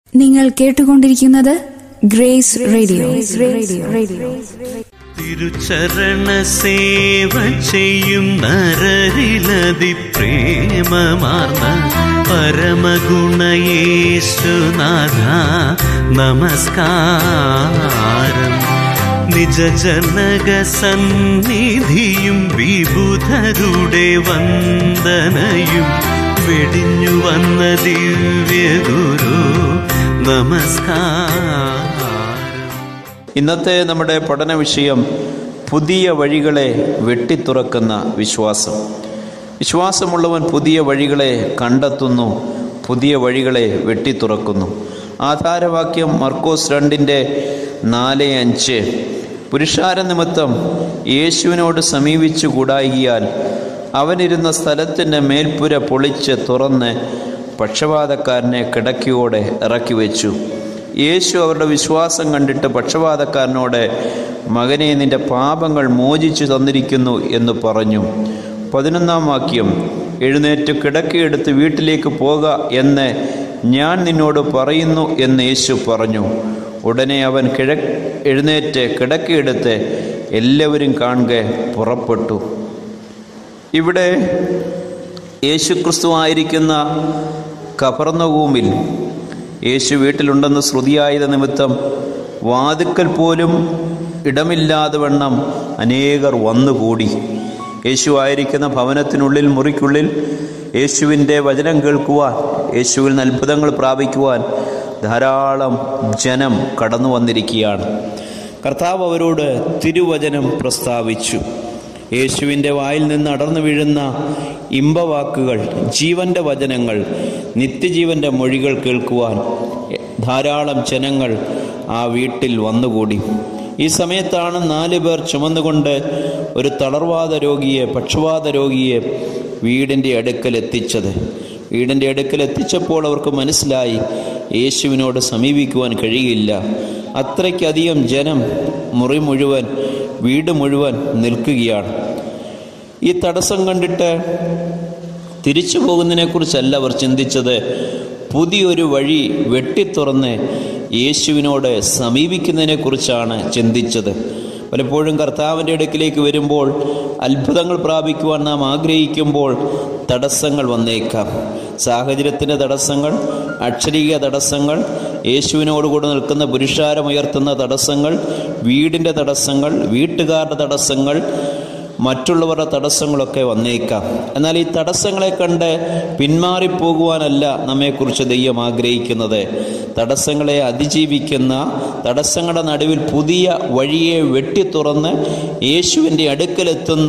നിങ്ങൾ കേട്ടുകൊണ്ടിരിക്കുന്നത് grace radio radio തിരുചരണ സേവ ചെയ്യും നരരിലതി പ്രേമമാർന്ന പരമഗുണയേശുനാഥ നമസ്കാരം നിജജനക സന്നിധിയും വിബുധരുടെ വന്ദനയും വെടിഞ്ഞു വന്ന ദിവ്യഗുരു നമസ്കാരം ഇന്നത്തെ നമ്മുടെ പഠന വിഷയം പുതിയ വഴികളെ വെട്ടിത്തുറക്കുന്ന വിശ്വാസം വിശ്വാസമുള്ളവൻ പുതിയ വഴികളെ കണ്ടെത്തുന്നു പുതിയ വഴികളെ വെട്ടിത്തുറക്കുന്നു ആധാരവാക്യം മർക്കോസ് രണ്ടിൻ്റെ നാല് അഞ്ച് പുരുഷാര നിമിത്തം യേശുവിനോട് സമീപിച്ചു കൂടായികയാൽ അവനിരുന്ന സ്ഥലത്തിൻ്റെ മേൽപ്പുര പൊളിച്ച് തുറന്ന് പക്ഷപാതക്കാരനെ കിടക്കിയോടെ ഇറക്കി വെച്ചു യേശു അവരുടെ വിശ്വാസം കണ്ടിട്ട് പക്ഷപാതക്കാരനോട് മകനെ നിന്റെ പാപങ്ങൾ മോചിച്ചു തന്നിരിക്കുന്നു എന്ന് പറഞ്ഞു പതിനൊന്നാം വാക്യം എഴുന്നേറ്റ് കിടക്കയെടുത്ത് വീട്ടിലേക്ക് പോക എന്ന് ഞാൻ നിന്നോട് പറയുന്നു എന്ന് യേശു പറഞ്ഞു ഉടനെ അവൻ കിഴ എഴുന്നേറ്റ് കിടക്കയെടുത്ത് എല്ലാവരും കാണുക പുറപ്പെട്ടു ഇവിടെ യേശുക്രിസ്തു ആയിരിക്കുന്ന കഫർന്നഭൂമിൽ യേശു വീട്ടിലുണ്ടെന്ന് ശ്രുതിയായത് നിമിത്തം വാതുക്കൽ പോലും ഇടമില്ലാതെ വണ്ണം അനേകർ വന്നുകൂടി യേശു ആയിരിക്കുന്ന ഭവനത്തിനുള്ളിൽ മുറിക്കുള്ളിൽ യേശുവിൻ്റെ വചനം കേൾക്കുവാൻ യേശുവിൽ നിന്ന് അത്ഭുതങ്ങൾ പ്രാപിക്കുവാൻ ധാരാളം ജനം കടന്നു വന്നിരിക്കുകയാണ് കർത്താവ് അവരോട് തിരുവചനം പ്രസ്താവിച്ചു യേശുവിൻ്റെ വായിൽ നിന്ന് അടർന്നു വീഴുന്ന ഇമ്പവാക്കുകൾ ജീവന്റെ വചനങ്ങൾ നിത്യജീവന്റെ മൊഴികൾ കേൾക്കുവാൻ ധാരാളം ജനങ്ങൾ ആ വീട്ടിൽ വന്നുകൂടി ഈ സമയത്താണ് നാല് പേർ ചുമന്നുകൊണ്ട് ഒരു തളർവാദ രോഗിയെ പക്ഷവാത രോഗിയെ വീടിൻ്റെ അടുക്കൽ എത്തിച്ചത് വീടിൻ്റെ അടുക്കൽ എത്തിച്ചപ്പോൾ അവർക്ക് മനസ്സിലായി യേശുവിനോട് സമീപിക്കുവാൻ കഴിയില്ല അത്രയ്ക്കധികം ജനം മുറി മുഴുവൻ വീട് മുഴുവൻ നിൽക്കുകയാണ് ഈ തടസ്സം കണ്ടിട്ട് തിരിച്ചു പോകുന്നതിനെക്കുറിച്ചല്ല അവർ ചിന്തിച്ചത് പുതിയൊരു വഴി വെട്ടിത്തുറന്ന് യേശുവിനോട് സമീപിക്കുന്നതിനെക്കുറിച്ചാണ് ചിന്തിച്ചത് പലപ്പോഴും കർത്താവിൻ്റെ അടുക്കിലേക്ക് വരുമ്പോൾ അത്ഭുതങ്ങൾ പ്രാപിക്കുവാൻ നാം ആഗ്രഹിക്കുമ്പോൾ തടസ്സങ്ങൾ വന്നേക്കാം സാഹചര്യത്തിൻ്റെ തടസ്സങ്ങൾ അക്ഷരീയ തടസ്സങ്ങൾ യേശുവിനോട് കൂടെ നിൽക്കുന്ന പുരുഷാരമുയർത്തുന്ന തടസ്സങ്ങൾ വീടിൻ്റെ തടസ്സങ്ങൾ വീട്ടുകാരുടെ തടസ്സങ്ങൾ മറ്റുള്ളവരുടെ തടസ്സങ്ങളൊക്കെ വന്നേക്കാം എന്നാൽ ഈ തടസ്സങ്ങളെ കണ്ട് പിന്മാറിപ്പോകുവാനല്ല നമ്മെക്കുറിച്ച് ദൈവം ആഗ്രഹിക്കുന്നത് തടസ്സങ്ങളെ അതിജീവിക്കുന്ന തടസ്സങ്ങളുടെ നടുവിൽ പുതിയ വഴിയെ വെട്ടിത്തുറന്ന് യേശുവിൻ്റെ അടുക്കലെത്തുന്ന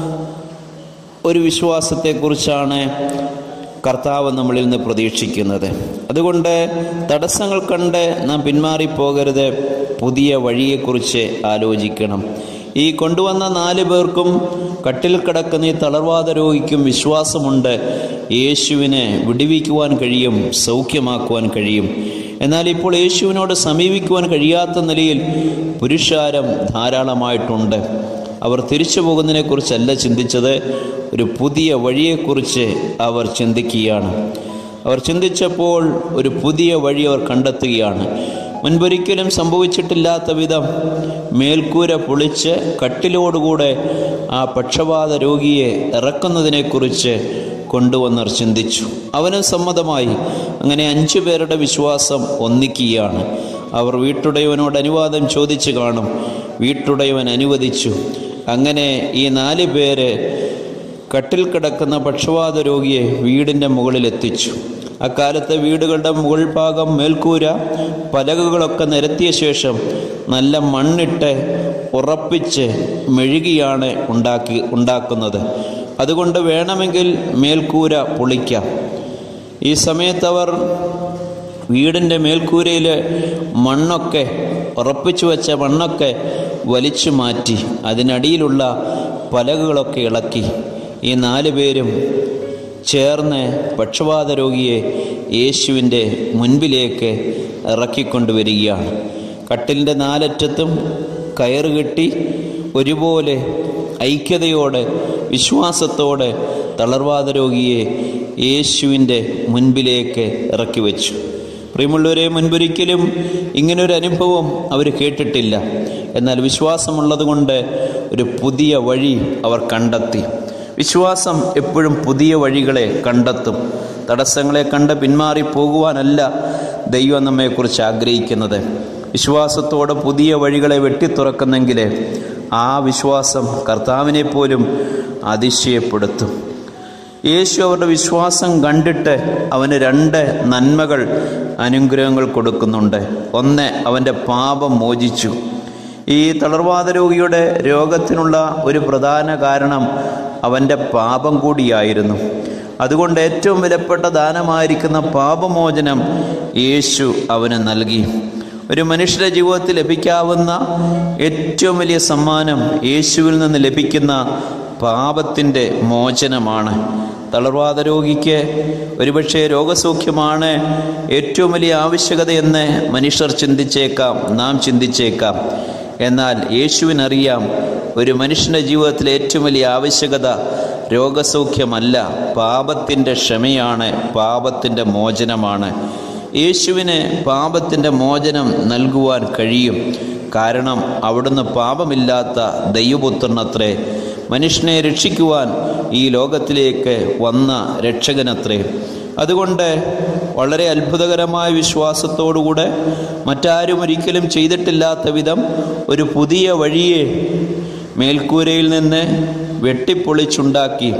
ഒരു വിശ്വാസത്തെക്കുറിച്ചാണ് കർത്താവ് നമ്മളിൽ നിന്ന് പ്രതീക്ഷിക്കുന്നത് അതുകൊണ്ട് തടസ്സങ്ങൾ കണ്ട് നാം പിന്മാറിപ്പോകരുത് പുതിയ വഴിയെക്കുറിച്ച് ആലോചിക്കണം ഈ കൊണ്ടുവന്ന നാല് പേർക്കും കട്ടിൽ കിടക്കുന്ന ഈ തളർവാദ രോഗിക്കും വിശ്വാസമുണ്ട് യേശുവിനെ വിടുവിക്കുവാൻ കഴിയും സൗഖ്യമാക്കുവാൻ കഴിയും എന്നാൽ ഇപ്പോൾ യേശുവിനോട് സമീപിക്കുവാൻ കഴിയാത്ത നിലയിൽ പുരുഷാരം ധാരാളമായിട്ടുണ്ട് അവർ തിരിച്ചു പോകുന്നതിനെക്കുറിച്ചല്ല ചിന്തിച്ചത് ഒരു പുതിയ വഴിയെക്കുറിച്ച് അവർ ചിന്തിക്കുകയാണ് അവർ ചിന്തിച്ചപ്പോൾ ഒരു പുതിയ വഴി അവർ കണ്ടെത്തുകയാണ് മുൻപൊരിക്കലും സംഭവിച്ചിട്ടില്ലാത്ത വിധം മേൽക്കൂര പൊളിച്ച് കട്ടിലോടുകൂടെ ആ പക്ഷപാത രോഗിയെ ഇറക്കുന്നതിനെക്കുറിച്ച് കൊണ്ടുവന്നവർ ചിന്തിച്ചു അവനും സമ്മതമായി അങ്ങനെ അഞ്ചു പേരുടെ വിശ്വാസം ഒന്നിക്കുകയാണ് അവർ വീട്ടുടയവനോട് അനുവാദം ചോദിച്ചു കാണും വീട്ടുടയവൻ അനുവദിച്ചു അങ്ങനെ ഈ നാല് പേര് കട്ടിൽ കിടക്കുന്ന പക്ഷവാത രോഗിയെ വീടിൻ്റെ മുകളിൽ എത്തിച്ചു അക്കാലത്തെ വീടുകളുടെ മുകൾ ഭാഗം മേൽക്കൂര പലകകളൊക്കെ നിരത്തിയ ശേഷം നല്ല മണ്ണിട്ട് ഉറപ്പിച്ച് മെഴുകിയാണ് ഉണ്ടാക്കി ഉണ്ടാക്കുന്നത് അതുകൊണ്ട് വേണമെങ്കിൽ മേൽക്കൂര പൊളിക്കാം ഈ സമയത്ത് അവർ വീടിൻ്റെ മേൽക്കൂരയിൽ മണ്ണൊക്കെ ഉറപ്പിച്ചു വെച്ച മണ്ണൊക്കെ വലിച്ചു മാറ്റി അതിനടിയിലുള്ള പലകകളൊക്കെ ഇളക്കി ഈ നാല് പേരും ചേർന്ന് പക്ഷപാത രോഗിയെ യേശുവിൻ്റെ മുൻപിലേക്ക് ഇറക്കിക്കൊണ്ടുവരികയാണ് കട്ടിലിൻ്റെ നാലറ്റത്തും കയറ് കെട്ടി ഒരുപോലെ ഐക്യതയോടെ വിശ്വാസത്തോടെ തളർവാദ രോഗിയെ യേശുവിൻ്റെ മുൻപിലേക്ക് ഇറക്കി വച്ചു പ്രിയമുള്ളവരെ മുൻപൊരിക്കലും ഇങ്ങനൊരു അനുഭവം അവർ കേട്ടിട്ടില്ല എന്നാൽ വിശ്വാസമുള്ളത് കൊണ്ട് ഒരു പുതിയ വഴി അവർ കണ്ടെത്തി വിശ്വാസം എപ്പോഴും പുതിയ വഴികളെ കണ്ടെത്തും തടസ്സങ്ങളെ കണ്ട് പിന്മാറി പോകുവാനല്ല ദൈവം നമ്മെക്കുറിച്ച് ആഗ്രഹിക്കുന്നത് വിശ്വാസത്തോടെ പുതിയ വഴികളെ വെട്ടിത്തുറക്കുന്നെങ്കിൽ ആ വിശ്വാസം കർത്താവിനെ പോലും അതിശയപ്പെടുത്തും യേശു അവരുടെ വിശ്വാസം കണ്ടിട്ട് അവന് രണ്ട് നന്മകൾ അനുഗ്രഹങ്ങൾ കൊടുക്കുന്നുണ്ട് ഒന്ന് അവൻ്റെ പാപം മോചിച്ചു ഈ തളർവാദ രോഗിയുടെ രോഗത്തിനുള്ള ഒരു പ്രധാന കാരണം അവൻ്റെ പാപം കൂടിയായിരുന്നു അതുകൊണ്ട് ഏറ്റവും വിലപ്പെട്ട ദാനമായിരിക്കുന്ന പാപമോചനം യേശു അവന് നൽകി ഒരു മനുഷ്യരുടെ ജീവിതത്തിൽ ലഭിക്കാവുന്ന ഏറ്റവും വലിയ സമ്മാനം യേശുവിൽ നിന്ന് ലഭിക്കുന്ന പാപത്തിൻ്റെ മോചനമാണ് തളർവാദ രോഗിക്ക് ഒരുപക്ഷെ രോഗസൗഖ്യമാണ് ഏറ്റവും വലിയ ആവശ്യകതയെന്ന് മനുഷ്യർ ചിന്തിച്ചേക്കാം നാം ചിന്തിച്ചേക്കാം എന്നാൽ യേശുവിനറിയാം ഒരു മനുഷ്യൻ്റെ ജീവിതത്തിലെ ഏറ്റവും വലിയ ആവശ്യകത രോഗസൗഖ്യമല്ല പാപത്തിൻ്റെ ക്ഷമയാണ് പാപത്തിൻ്റെ മോചനമാണ് യേശുവിന് പാപത്തിൻ്റെ മോചനം നൽകുവാൻ കഴിയും കാരണം അവിടുന്ന് പാപമില്ലാത്ത ദൈവപുത്രനത്രേ മനുഷ്യനെ രക്ഷിക്കുവാൻ ഈ ലോകത്തിലേക്ക് വന്ന രക്ഷകനത്രേ അതുകൊണ്ട് വളരെ അത്ഭുതകരമായ വിശ്വാസത്തോടുകൂടെ മറ്റാരും ഒരിക്കലും ചെയ്തിട്ടില്ലാത്ത വിധം ഒരു പുതിയ വഴിയെ മേൽക്കൂരയിൽ നിന്ന് വെട്ടിപ്പൊളിച്ചുണ്ടാക്കി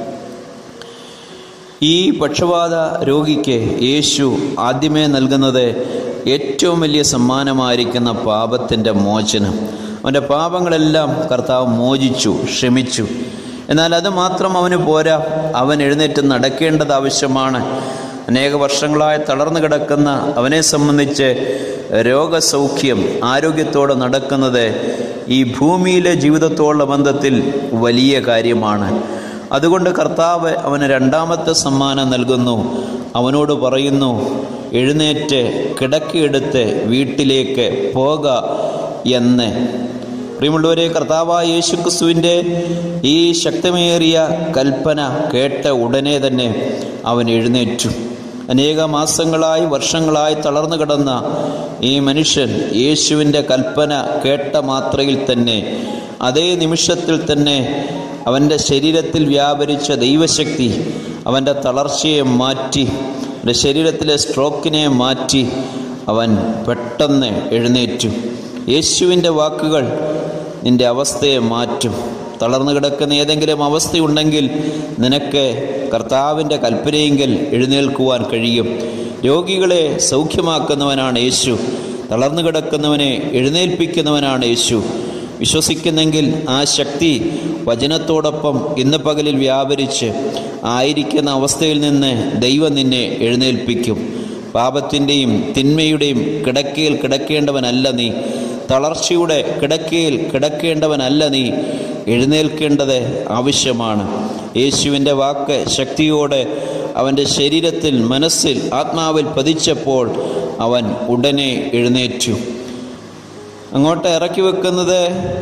ഈ പക്ഷപാത രോഗിക്ക് യേശു ആദ്യമേ നൽകുന്നത് ഏറ്റവും വലിയ സമ്മാനമായിരിക്കുന്ന പാപത്തിൻ്റെ മോചനം അവൻ്റെ പാപങ്ങളെല്ലാം കർത്താവ് മോചിച്ചു ക്ഷമിച്ചു എന്നാൽ അത് മാത്രം അവന് പോരാ അവൻ എഴുന്നേറ്റ് നടക്കേണ്ടത് ആവശ്യമാണ് അനേക വർഷങ്ങളായി തളർന്നു കിടക്കുന്ന അവനെ സംബന്ധിച്ച് രോഗസൗഖ്യം ആരോഗ്യത്തോടെ നടക്കുന്നത് ഈ ഭൂമിയിലെ ജീവിതത്തോടുള്ള ബന്ധത്തിൽ വലിയ കാര്യമാണ് അതുകൊണ്ട് കർത്താവ് അവന് രണ്ടാമത്തെ സമ്മാനം നൽകുന്നു അവനോട് പറയുന്നു എഴുന്നേറ്റ് കിടക്കിയെടുത്ത് വീട്ടിലേക്ക് പോക എന്ന് പ്രിയമുള്ളവരെ കർത്താവായ യേശുക്രിസ്തുവിൻ്റെ ഈ ശക്തമേറിയ കൽപ്പന കേട്ട ഉടനെ തന്നെ അവൻ എഴുന്നേറ്റു അനേക മാസങ്ങളായി വർഷങ്ങളായി തളർന്നു കിടന്ന ഈ മനുഷ്യൻ യേശുവിൻ്റെ കൽപ്പന കേട്ട മാത്രയിൽ തന്നെ അതേ നിമിഷത്തിൽ തന്നെ അവൻ്റെ ശരീരത്തിൽ വ്യാപരിച്ച ദൈവശക്തി അവൻ്റെ തളർച്ചയെ മാറ്റി അവൻ്റെ ശരീരത്തിലെ സ്ട്രോക്കിനെ മാറ്റി അവൻ പെട്ടെന്ന് എഴുന്നേറ്റു യേശുവിൻ്റെ വാക്കുകൾ നിന്റെ അവസ്ഥയെ മാറ്റും തളർന്നു കിടക്കുന്ന ഏതെങ്കിലും അവസ്ഥയുണ്ടെങ്കിൽ നിനക്ക് കർത്താവിൻ്റെ കൽപ്പനയെങ്കിൽ എഴുന്നേൽക്കുവാൻ കഴിയും രോഗികളെ സൗഖ്യമാക്കുന്നവനാണ് യേശു തളർന്നു കിടക്കുന്നവനെ എഴുന്നേൽപ്പിക്കുന്നവനാണ് യേശു വിശ്വസിക്കുന്നെങ്കിൽ ആ ശക്തി വചനത്തോടൊപ്പം ഇന്ന് പകലിൽ വ്യാപരിച്ച് ആയിരിക്കുന്ന അവസ്ഥയിൽ നിന്ന് ദൈവം നിന്നെ എഴുന്നേൽപ്പിക്കും പാപത്തിൻ്റെയും തിന്മയുടെയും കിടക്കയിൽ കിടക്കേണ്ടവനല്ല നീ തളർച്ചയുടെ കിടക്കയിൽ കിടക്കേണ്ടവനല്ല നീ എഴുന്നേൽക്കേണ്ടത് ആവശ്യമാണ് യേശുവിൻ്റെ വാക്ക് ശക്തിയോടെ അവൻ്റെ ശരീരത്തിൽ മനസ്സിൽ ആത്മാവിൽ പതിച്ചപ്പോൾ അവൻ ഉടനെ എഴുന്നേറ്റു അങ്ങോട്ട് ഇറക്കി വെക്കുന്നത്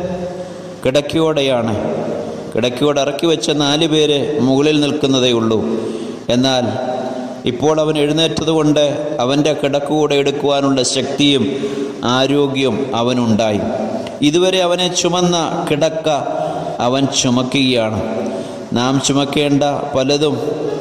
കിടക്കയോടെയാണ് കിടക്കയോടെ ഇറക്കി വെച്ച നാല് പേര് മുകളിൽ നിൽക്കുന്നതേ ഉള്ളൂ എന്നാൽ ഇപ്പോൾ അവൻ എഴുന്നേറ്റതുകൊണ്ട് അവൻ്റെ കിടക്കുകൂടെ എടുക്കുവാനുള്ള ശക്തിയും ആരോഗ്യവും അവനുണ്ടായി ഇതുവരെ അവനെ ചുമന്ന കിടക്ക അവൻ ചുമക്കുകയാണ് നാം ചുമക്കേണ്ട പലതും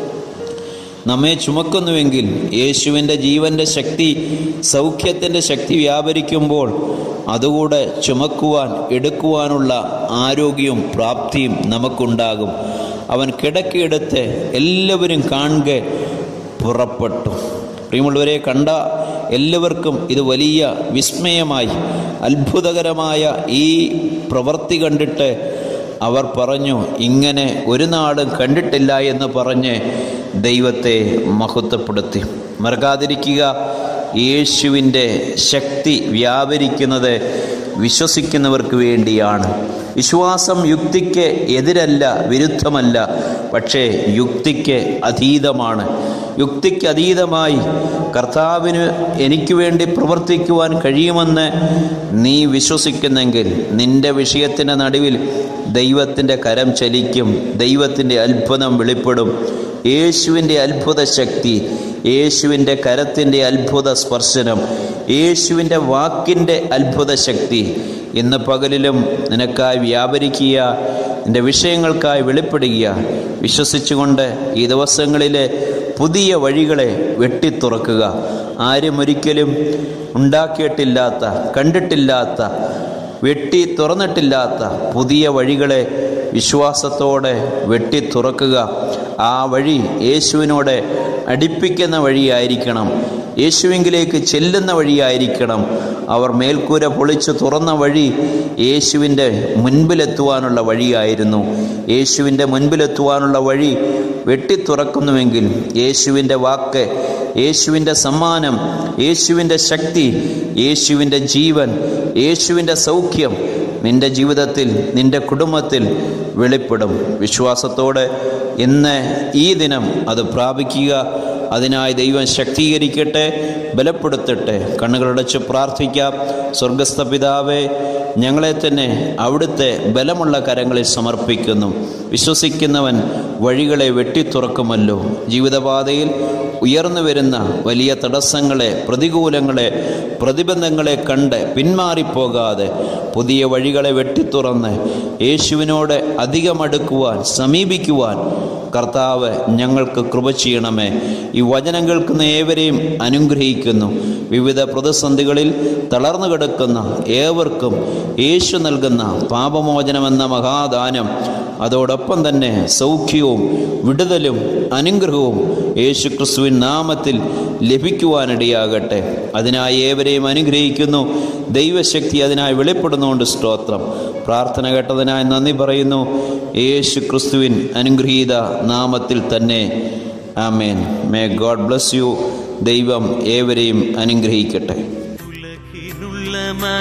നമ്മെ ചുമക്കുന്നുവെങ്കിൽ യേശുവിൻ്റെ ജീവൻ്റെ ശക്തി സൗഖ്യത്തിൻ്റെ ശക്തി വ്യാപരിക്കുമ്പോൾ അതുകൂടെ ചുമക്കുവാൻ എടുക്കുവാനുള്ള ആരോഗ്യവും പ്രാപ്തിയും നമുക്കുണ്ടാകും അവൻ കിടക്കിയെടുത്ത് എല്ലാവരും കാണുക പുറപ്പെട്ടു പ്രിയമുള്ളവരെ കണ്ട എല്ലാവർക്കും ഇത് വലിയ വിസ്മയമായി അത്ഭുതകരമായ ഈ പ്രവൃത്തി കണ്ടിട്ട് അവർ പറഞ്ഞു ഇങ്ങനെ ഒരു നാളും കണ്ടിട്ടില്ല എന്ന് പറഞ്ഞ് ദൈവത്തെ മഹത്വപ്പെടുത്തി മറക്കാതിരിക്കുക യേശുവിൻ്റെ ശക്തി വ്യാപരിക്കുന്നത് വിശ്വസിക്കുന്നവർക്ക് വേണ്ടിയാണ് വിശ്വാസം യുക്തിക്ക് എതിരല്ല വിരുദ്ധമല്ല പക്ഷേ യുക്തിക്ക് അതീതമാണ് യുക്തിക്ക് അതീതമായി കർത്താവിന് എനിക്ക് വേണ്ടി പ്രവർത്തിക്കുവാൻ കഴിയുമെന്ന് നീ വിശ്വസിക്കുന്നെങ്കിൽ നിന്റെ വിഷയത്തിൻ്റെ നടുവിൽ ദൈവത്തിൻ്റെ കരം ചലിക്കും ദൈവത്തിൻ്റെ അത്ഭുതം വെളിപ്പെടും യേശുവിൻ്റെ അത്ഭുത ശക്തി യേശുവിൻ്റെ കരത്തിൻ്റെ അത്ഭുത സ്പർശനം യേശുവിൻ്റെ വാക്കിൻ്റെ അത്ഭുത ശക്തി ഇന്ന് പകലിലും നിനക്കായി വ്യാപരിക്കുക നിൻ്റെ വിഷയങ്ങൾക്കായി വെളിപ്പെടുക വിശ്വസിച്ചുകൊണ്ട് ഈ ദിവസങ്ങളിലെ പുതിയ വഴികളെ വെട്ടിത്തുറക്കുക ആരും ഒരിക്കലും ഉണ്ടാക്കിയിട്ടില്ലാത്ത കണ്ടിട്ടില്ലാത്ത വെട്ടി തുറന്നിട്ടില്ലാത്ത പുതിയ വഴികളെ വിശ്വാസത്തോടെ വെട്ടി തുറക്കുക ആ വഴി യേശുവിനോട് അടുപ്പിക്കുന്ന വഴിയായിരിക്കണം യേശുവിങ്കിലേക്ക് ചെല്ലുന്ന വഴിയായിരിക്കണം അവർ മേൽക്കൂര പൊളിച്ചു തുറന്ന വഴി യേശുവിൻ്റെ മുൻപിലെത്തുവാനുള്ള വഴിയായിരുന്നു യേശുവിൻ്റെ മുൻപിലെത്തുവാനുള്ള വഴി വെട്ടിത്തുറക്കുന്നുവെങ്കിൽ യേശുവിൻ്റെ വാക്ക് യേശുവിൻ്റെ സമ്മാനം യേശുവിൻ്റെ ശക്തി യേശുവിൻ്റെ ജീവൻ യേശുവിൻ്റെ സൗഖ്യം നിന്റെ ജീവിതത്തിൽ നിന്റെ കുടുംബത്തിൽ വെളിപ്പെടും വിശ്വാസത്തോടെ ഇന്ന് ഈ ദിനം അത് പ്രാപിക്കുക അതിനായി ദൈവം ശക്തീകരിക്കട്ടെ ബലപ്പെടുത്തട്ടെ കണ്ണുകളടച്ച് പ്രാർത്ഥിക്കാം സ്വർഗസ്ഥ പിതാവേ ഞങ്ങളെ തന്നെ അവിടുത്തെ ബലമുള്ള കരങ്ങളിൽ സമർപ്പിക്കുന്നു വിശ്വസിക്കുന്നവൻ വഴികളെ വെട്ടിത്തുറക്കുമല്ലോ ജീവിതപാതയിൽ ഉയർന്നു വരുന്ന വലിയ തടസ്സങ്ങളെ പ്രതികൂലങ്ങളെ പ്രതിബന്ധങ്ങളെ കണ്ട് പിന്മാറിപ്പോകാതെ പുതിയ വഴികളെ വെട്ടിത്തുറന്ന് യേശുവിനോട് അധികം അടുക്കുവാൻ സമീപിക്കുവാൻ കർത്താവ് ഞങ്ങൾക്ക് കൃപ ചെയ്യണമേ ഈ വചനം കേൾക്കുന്ന ഏവരെയും അനുഗ്രഹിക്കുന്നു വിവിധ പ്രതിസന്ധികളിൽ തളർന്നു കിടക്കുന്ന ഏവർക്കും യേശു നൽകുന്ന പാപമോചനമെന്ന മഹാദാനം അതോടൊപ്പം തന്നെ സൗഖ്യവും വിടുതലും അനുഗ്രഹവും യേശു ക്രിസ്തുവിൻ നാമത്തിൽ ലഭിക്കുവാനിടയാകട്ടെ അതിനായി ഏവരെയും അനുഗ്രഹിക്കുന്നു ദൈവശക്തി അതിനായി വെളിപ്പെടുന്നുകൊണ്ട് സ്തോത്രം പ്രാർത്ഥന കേട്ടതിനായി നന്ദി പറയുന്നു യേശു ക്രിസ്തുവിൻ അനുഗ്രഹീത നാമത്തിൽ തന്നെ ആമേൻ മേ ഗോഡ് ബ്ലസ് യു ദൈവം ഏവരെയും അനുഗ്രഹിക്കട്ടെ ഉലകിനുള്ള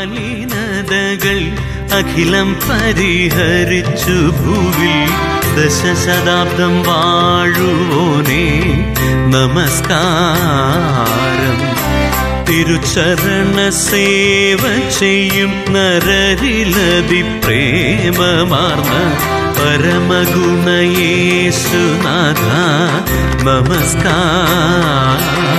മലിനതകൾ അഖിലം പരിഹരിച്ചു ഭൂവിൽ ദശശതാബ്ദം വാഴുവോനേ നമസ്കാരം തിരുചരണ സേവ ചെയ്യും നരരിലതി പ്രേമമാർന്ന പരമഗുണയേശുനാഥ നമസ്കാരം